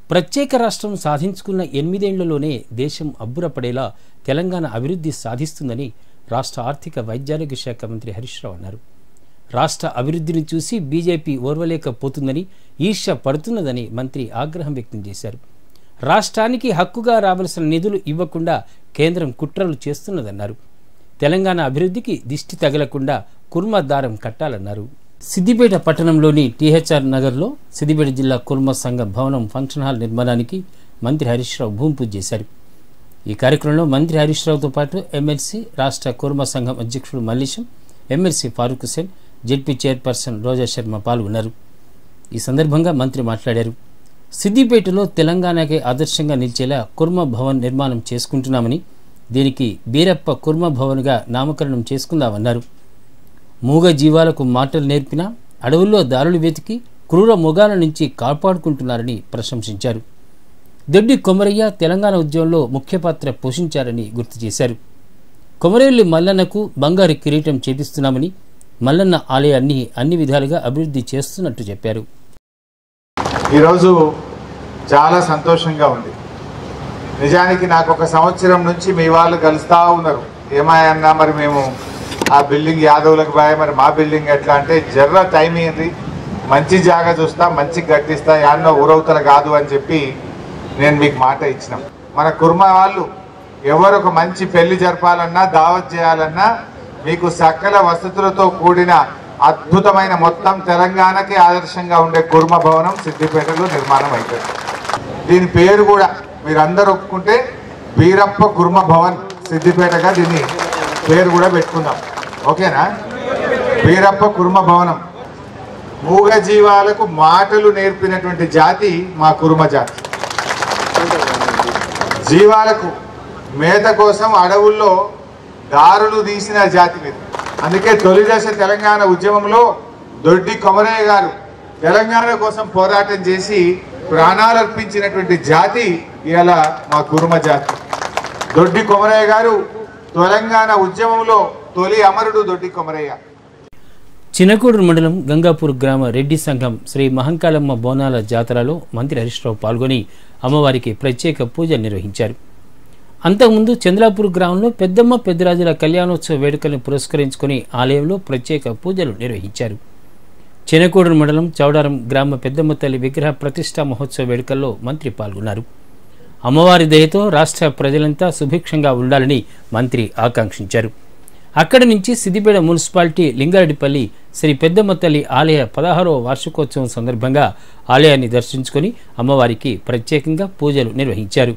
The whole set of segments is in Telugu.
ప్రత్యేక రాష్ట్రం సాధించుకున్న ఎనిమిదేళ్లలోనే దేశం అబ్బురపడేలా తెలంగాణ అభివృద్ధి సాధిస్తుందని రాష్ట్ర ఆర్థిక వైద్యారోగ్య శాఖ మంత్రి హరీష్ రావు అన్నారు రాష్ట్ర అభివృద్ధిని చూసి బీజేపీ ఓర్వలేకపోతుందని ఈర్ష్య పడుతున్నదని మంత్రి ఆగ్రహం వ్యక్తం చేశారు రాష్ట్రానికి హక్కుగా రావలసిన నిధులు ఇవ్వకుండా కేంద్రం కుట్రలు చేస్తున్నదన్నారు తెలంగాణ అభివృద్ధికి దిష్టి తగలకుండా కుర్మ దారం కట్టాలన్నారు సిద్దిపేట పట్టణంలోని టీహెచ్ఆర్ నగర్లో సిద్దిపేట జిల్లా కుర్మ సంఘ భవనం ఫంక్షన్ హాల్ నిర్మాణానికి మంత్రి హరీష్ రావు భూమి పూజ చేశారు ఈ కార్యక్రమంలో మంత్రి హరీష్ రావుతో పాటు ఎమ్మెల్సీ రాష్ట్ర కుర్మ సంఘం అధ్యక్షుడు Mallesham MLC Farooq Hussain ZP chairperson Roja Sharma పాల్గొన్నారు ఈ సందర్భంగా మంత్రి మాట్లాడారు సిద్దిపేటలో తెలంగాణకే ఆదర్శంగా నిలిచేలా కుర్మ భవన్ నిర్మాణం చేసుకుంటున్నామని దీనికి బీరప్ప కుర్మ భవన్గా నామకరణం చేసుకుందామన్నారు మూగ జీవాలకు మాటలు నేర్పిన అడవుల్లో దారులు వెతికి క్రూర మొగాల నుంచి కాపాడుకుంటున్నారని ప్రశంసించారు దొడ్డి కొమరయ్య తెలంగాణ ఉద్యమంలో ముఖ్య పాత్ర పోషించారని గుర్తు చేశారు కొమరేళ్లి మల్లన్నకు బంగారు కిరీటం చేపిస్తున్నామని మల్లన్న ఆలయాన్ని అన్ని విధాలుగా అభివృద్ధి చేస్తున్నట్టు చెప్పారు ఈరోజు చాలా సంతోషంగా ఉంది నిజానికి నాకు ఒక సంవత్సరం నుంచి మీ వాళ్ళు కలుస్తూ ఉన్నారు ఏమాయన్నా మరి మేము ఆ బిల్డింగ్ యాదవులకు బాయ్ మరి మా బిల్డింగ్ ఎట్లా అంటే జర్ర టైం ఏంది మంచి జాగా చూస్తా మంచి గట్టిస్తా యాన్నో ఊరవుతల కాదు అని చెప్పి నేను మీకు మాట ఇచ్చిన మన కుర్మ వాళ్ళు ఎవరు ఒక మంచి పెళ్లి జరపాలన్నా దావత్ చేయాలన్నా మీకు సకల వసతులతో కూడిన అద్భుతమైన మొత్తం తెలంగాణకి ఆదర్శంగా ఉండే కుర్మ భవనం సిద్దిపేటలో నిర్మాణం అవుతుంది దీని పేరు కూడా మీరు అందరు ఒప్పుకుంటే వీరప్ప కుర్మ భవన్ సిద్దిపేటగా దీన్ని పేరు కూడా పెట్టుకుందాం ఓకేనా వీరప్ప కుర్మ భవనం మూగ జీవాలకు మాటలు నేర్పినటువంటి జాతి మా కుర్మ జాతి జీవాలకు మేత కోసం అడవుల్లో దారులు తీసిన జాతి మీద అందుకే తొలి దశ తెలంగాణ ఉద్యమంలో దొడ్డి కొమరయ్య గారు తెలంగాణ కోసం పోరాటం చేసి ప్రాణాలు అర్పించినటువంటి జాతి ఇవాళ మా కురుమ జాతి దొడ్డి కొమరయ్య గారు తెలంగాణ ఉద్యమంలో తొలి అమరుడు దొడ్డి కొమరయ్య చినకూడు మండలం గంగాపూర్ గ్రామ రెడ్డి సంఘం శ్రీ మహంకాళమ్మ బోనాల జాతరలో మంత్రి హరీష్ రావు పాల్గొని అమ్మవారికి ప్రత్యేక పూజ నిర్వహించారు అంతకుముందు చంద్రాపూర్ గ్రామంలో పెద్దమ్మ పెద్దరాజుల కళ్యాణోత్సవ వేడుకలను పురస్కరించుకుని ఆలయంలో ప్రత్యేక పూజలు నిర్వహించారు చినకూడు మండలం చౌడారం గ్రామ పెద్దమ్మ తల్లి విగ్రహ ప్రతిష్టా మహోత్సవ వేడుకల్లో మంత్రి పాల్గొన్నారు అమ్మవారి దయతో రాష్ట్ర ప్రజలంతా సుభిక్షంగా ఉండాలని మంత్రి ఆకాంక్షించారు అక్కడి నుంచి సిద్దిపేట మున్సిపాలిటీ లింగారెడ్డిపల్లి శ్రీ పెద్దమ్మ తల్లి ఆలయ పదహారవ వార్షికోత్సవం సందర్భంగా ఆలయాన్ని దర్శించుకొని అమ్మవారికి ప్రత్యేకంగా పూజలు నిర్వహించారు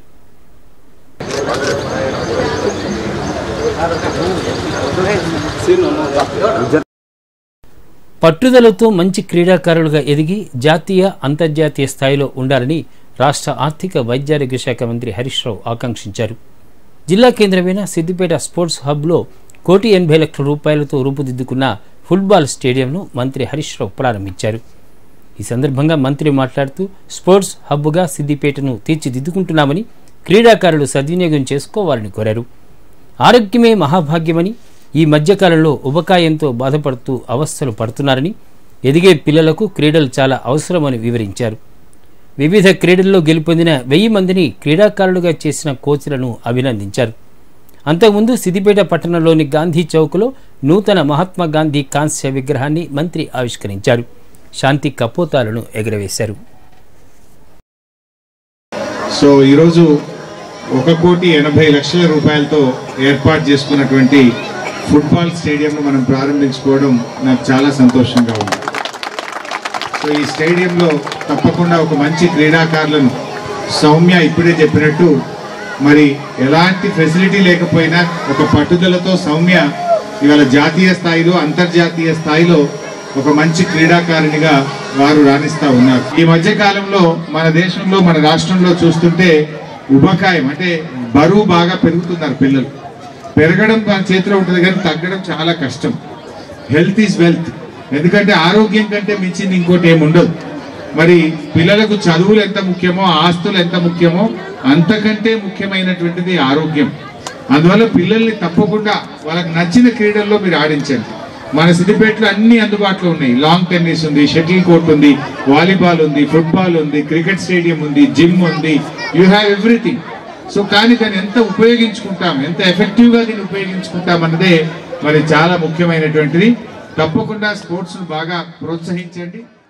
పట్టుదలతో మంచి క్రీడాకారులుగా ఎదిగి జాతీయ అంతర్జాతీయ స్థాయిలో ఉండాలని రాష్ట్ర ఆర్థిక వైద్యారోగ్య శాఖ మంత్రి హరీష్ రావు ఆకాంక్షించారు జిల్లా కేంద్రమైన సిద్దిపేట స్పోర్ట్స్ హబ్లో కోటి ఎనభై లక్షల రూపాయలతో రూపుదిద్దుకున్న ఫుట్బాల్ స్టేడియంను మంత్రి హరీష్ రావు ప్రారంభించారు ఈ సందర్భంగా మంత్రి మాట్లాడుతూ స్పోర్ట్స్ హబ్గా సిద్దిపేటను తీర్చిదిద్దుకుంటున్నామని క్రీడాకారులు సద్వినియోగం చేసుకోవాలని కోరారు ఆరోగ్యమే మహాభాగ్యమని ఈ మధ్యకాలంలో ఉబకాయంతో బాధపడుతూ అవస్థలు పడుతున్నారని ఎదిగే పిల్లలకు క్రీడలు చాలా అవసరమని వివరించారు వివిధ క్రీడల్లో గెలుపొందిన వెయ్యి మందిని క్రీడాకారులుగా చేసిన కోచ్లను అభినందించారు అంతకుముందు సిద్దిపేట పట్టణంలోని గాంధీ చౌక్లో నూతన మహాత్మా గాంధీ కాంస్య విగ్రహాన్ని మంత్రి ఆవిష్కరించారు శాంతి కపోతాలను ఎగురవేశారు సో ఈరోజు ఒక కోటి ఎనభై లక్షల రూపాయలతో ఏర్పాటు చేసుకున్నటువంటి ఫుట్బాల్ స్టేడియంను మనం ప్రారంభించుకోవడం నాకు చాలా సంతోషంగా ఉంది సో ఈ స్టేడియంలో తప్పకుండా ఒక మంచి క్రీడాకారులను సౌమ్య ఇప్పుడే చెప్పినట్టు మరి ఎలాంటి ఫెసిలిటీ లేకపోయినా ఒక పట్టుదలతో సౌమ్య ఇవాళ జాతీయ స్థాయిలో అంతర్జాతీయ స్థాయిలో ఒక మంచి క్రీడాకారిణిగా వారు రాణిస్తా ఉన్నారు ఈ మధ్య కాలంలో మన దేశంలో మన రాష్ట్రంలో చూస్తుంటే ఉబకాయం అంటే బరువు బాగా పెరుగుతున్నారు పిల్లలు పెరగడం మన చేతిలో ఉంటుంది కానీ తగ్గడం చాలా కష్టం హెల్త్ ఈజ్ వెల్త్ ఎందుకంటే ఆరోగ్యం కంటే మించింది ఇంకోటి ఏమి ఉండదు మరి పిల్లలకు చదువులు ఎంత ముఖ్యమో ఆస్తులు ఎంత ముఖ్యమో అంతకంటే ముఖ్యమైనటువంటిది ఆరోగ్యం అందువల్ల పిల్లల్ని తప్పకుండా వాళ్ళకి నచ్చిన క్రీడల్లో మీరు ఆడించండి మన సిద్దిపేటలో అన్ని అందుబాటులో ఉన్నాయి లాంగ్ టెన్నిస్ ఉంది షటిల్ కోర్ట్ ఉంది వాలీబాల్ ఉంది ఫుట్బాల్ ఉంది క్రికెట్ స్టేడియం ఉంది జిమ్ ఉంది యూ హ్యావ్ ఎవ్రీథింగ్ సో కానీ దాన్ని ఎంత ఉపయోగించుకుంటాం ఎంత ఎఫెక్టివ్ గా దీన్ని ఉపయోగించుకుంటాం అన్నదే మరి చాలా ముఖ్యమైనటువంటిది తప్పకుండా స్పోర్ట్స్ బాగా ప్రోత్సహించండి